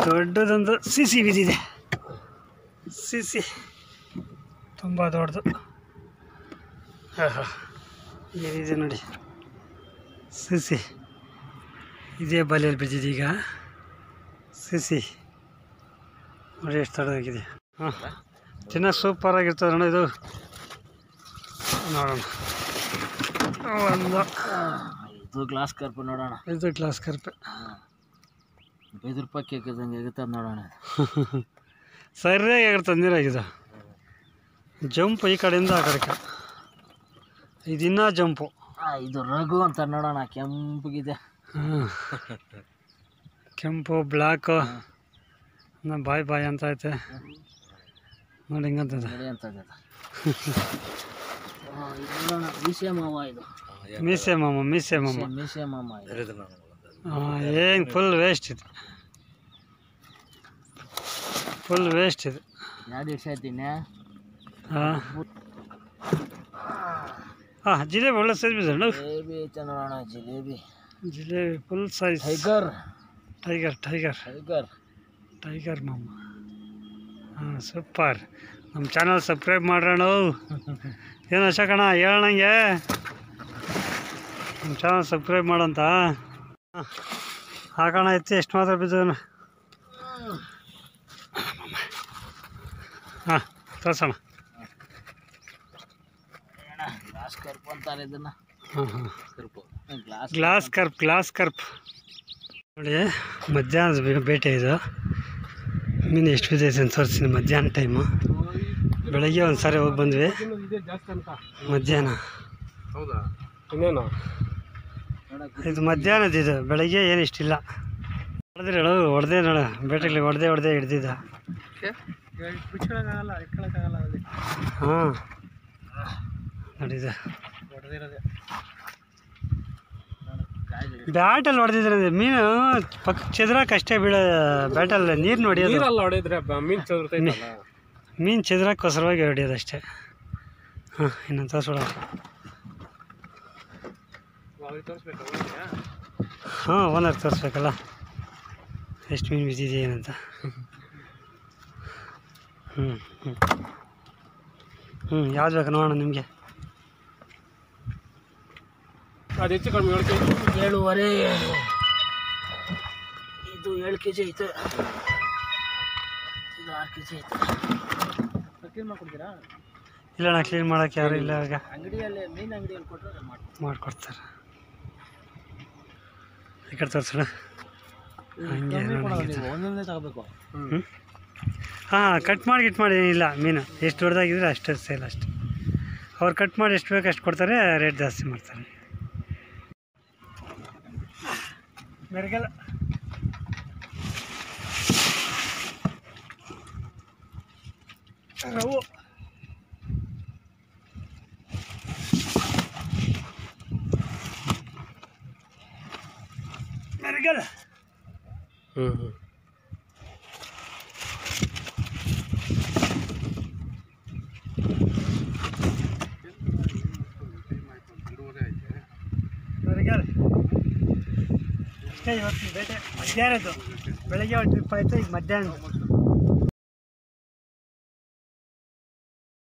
ದೊಡ್ಡದೊಂದು ಸಿಸಿ ಬಿದ್ದಿದೆ ಸಿಸಿ ತುಂಬ ದೊಡ್ಡದು ಹಾಂ ಹಾಂ ಏನಿದೆ ನೋಡಿ ಸಿಸಿ ಇದೇ ಬಲೆಯಲ್ಲಿ ಬಿದ್ದಿದೆ ಈಗ ಸಿಸಿ ನೋಡಿ ಎಷ್ಟು ದೊಡ್ಡದಾಗಿದೆ ಹಾಂ ತಿನ್ನೋಕೆ ಸೂಪರ್ ಆಗಿರ್ತದೆ ನೋಡಿ ಇದು ನೋಡೋಣ ಒಂದು ಇದು ಗ್ಲಾಸ್ ಕರ್ಪು ನೋಡೋಣ ಇದು ಗ್ಲಾಸ್ ಕರ್ಪೆ ಐದು ರೂಪಾಯಿ ಕೇಕ್ ಇದ್ದಂಗೆ ಇರ್ತದೆ ನೋಡೋಣ ಸರಿಯಾಗಿ ಆಗಿರ್ತದೆ ನೀರಾಗಿದೆ ಜಂಪ್ ಈ ಕಡೆಯಿಂದ ಆ ಕಡೆಗೆ ಇದು ಇನ್ನೂ ಜಂಪು ಆ, ಇದು ರಘು ಅಂತ ನೋಡೋಣ ಕೆಂಪಗಿದೆ ಹಾಂ ಕೆಂಪು ಬ್ಲ್ಯಾಕು ಬಾಯ್ ಬಾಯ್ ಅಂತ ಐತೆ ನೋಡಿ ಹಿಂಗಂತದೆ ಗಡಿ ಅಂತ ಇದೆ ಅದು. ಆ, ಇದು ನೋಡೋಣ ಮೀಸೆ ಮಾವ ಇದು ಮೀಸೆ ಮಾಮ ಮೀಸೆ ಮಾಮ ಮೀಸೆ- ಮೀಸೆ ಮಾಮ ಇದು ಹಾಂ ಏನು ಫುಲ್ ವೇಸ್ಟ್ ಇದು ಫುಲ್ ವೇಸ್ಟ್ ಇದು ಎರಡು ದಿವಸ ಆಯ್ತೀನಿ ಹಾಂ ಹಾಂ ಜಿಲೇಬಿ ಒಳ್ಳೆ ಸೈಜ್ ಬಿದ್ದ ಜಿಲೇಬಿ ಐತೆ ನೋಡೋಣ jalebi jalebi full size tiger tiger tiger tiger tiger ಮಾಮ ಹಾಂ ಸೂಪರ್ ನಮ್ಮ ಚಾನಲ್ ಸಬ್ಸ್ಕ್ರೈಬ್ ಮಾಡ್ರಣ ಏನು ಅಶೋಕಣ್ಣ ಹೇಳಣಂಗೆ ನಮ್ಮ ಚಾನಲ್ ಸಬ್ಸ್ಕ್ರೈಬ್ ಮಾಡಂತ ಹಾಂ ಹಾಕೋಣ ಎತ್ತಿ ಎಷ್ಟು ಮಾತ್ರ ಬಿದ್ದವನ ಹಾಂ ತೋರ್ಸೋಣ ಗ್ಲಾಸ್ ಕರ್ಪು ಅಂತಾರೆ ಇದನ್ನ ಹಾಂ ಹಾಂ ಕರ್ಪು ಗ್ಲಾಸ್ ಗ್ಲಾಸ್ ಕರ್ಪ್ ಗ್ಲಾಸ್ ಕರ್ಪ್ ನೋಡಿ ಮಧ್ಯಾಹ್ನದ ಬೇ- ಬೇಟೆ ಇದು ಮೀನು ಎಷ್ಟು ಬಿದ್ದೈತೆ ಅಂತ ತೋರಿಸ್ತೀನಿ ಮಧ್ಯಾಹ್ನ ಟೈಮು ಬೆಳಗ್ಗೆ ಒಂದು ಸಾರಿ ಹೋಗಿ ಬಂದ್ವಿ ಮಧ್ಯಾಹ್ನ ಹೌದಾ ಇನ್ನೇನು ಇದು ಮಧ್ಯಾಹ್ನದ ಇದು ಬೆಳಗ್ಗೆ ಏನು ಇಷ್ಟಿಲ್ಲ ಹೊಡೆದ್ರೆ ಹೇಳು ಹೊಡೆದೇ ನೋಡ ಬೇಟೆಗಳಿಗೆ ಹೊಡೆದೇ ಹೊಡೆದೇ ಹಿಡ್ದಿದ್ದ ಹಾಂ ನೋಡಿದ ಬ್ಯಾಟಲ್ಲಿ ಹೊಡೆದಿದ್ರೆ ಮೀನು ಪಕ್ಕ ಚೆದ್ರಕ್ಕೆ ಅಷ್ಟೇ ಬೀಳ ಬ್ಯಾಟಲ್ಲಿ ನೀರು ನೋಡಿಯೋದು ನೀರಲ್ಲ ಹೊಡೆದ್ರೆ ಮೀನ್ ಚದುರ್ತೈತಲ್ಲ ಮೀನು ಚೆದ್ರಕ್ಕೋಸ್ಕರವಾಗಿ ಹೊಡಿಯೋದು ಅಷ್ಟೇ ಹಾಂ ಇನ್ನೊಂದು ತೋರಿಸ್ಬಿಡ ಅವ್ರಿಗೆ ತೋರಿಸ್ಬೇಕು ಹಾಂ ಓನರ್ ತೋರಿಸ್ಬೇಕಲ್ಲ ಎಷ್ಟು ಮೀನು ಬಿದ್ದಿದೆ ಏನಂತ ಹ್ಞೂ ಹ್ಞೂ ಹ್ಞೂ ಯಾವ್ದು ಬೇಕು ನೋಡೋಣ ನಿಮಗೆ ಅದು ಹೆಚ್ಚು ಕಡಿಮೆ ಏಳು ಕೆ ಜಿ ಏಳುವರೆ ಇದು ಏಳು ಕೆ ಜಿ ಐತೆ ಇದು ಆರು ಕೆ ಜಿ ಐತೆ ಕ್ಲೀನ್ ಮಾಡ್ಕೊಡ್ತೀರಾ ಇಲ್ಲ ನಾ ಕ್ಲೀನ್ ಮಾಡೋಕ್ಕೆ ಯಾರು ಇಲ್ಲ ಈಗ ಅಂಗಡಿಯಲ್ಲಿ ಮೀನು ಅಂಗಡಿಯಲ್ಲಿ ಕೊಟ್ಟರೆ ಮಾಡ್ತೀನಿ ಮಾಡಿಕೊಡ್ತಾರೆ ಈ ಕಡೆ ತೋರಿಸೋಣ ಹಂಗೆ ನೋಡಿ ನೀವು ಒಂದೊಂದೇ ತಗೋಬೇಕು ಹ್ಞೂ ಹಾಂ ಕಟ್ ಮಾಡಿ ಗಿಟ್ ಮಾಡಿ ಏನಿಲ್ಲ ಮೀನು ಎಷ್ಟು ದೊಡ್ಡದಾಗಿದ್ರೆ ಅಷ್ಟು ಸೇಲ್ ಅಷ್ಟೆ ಅವ್ರು ಕಟ್ ಮಾಡಿ ಎಷ್ಟು ಬೇಕು ಅಷ್ಟು ಕೊಡ್ತಾರೆ ರೇಟ್ ಜಾಸ್ತಿ ಮಾಡ್ತಾರೆ ಮೆರಗಲ್ಲ ರವು ಮೆರಗಲ್ಲ ಹ್ಞೂ ಹ್ಞೂ ಮೆರಗಲ್ಲ ಅಷ್ಟೇ ಇವತ್ತು ಬೇಟೆ ಮಧ್ಯಾಹ್ನದ್ದು ಬೆಳಗ್ಗೆ ಒಂದು ಟ್ರಿಪ್ ಆಯಿತು ಈಗ ಮಧ್ಯಾಹ್ನ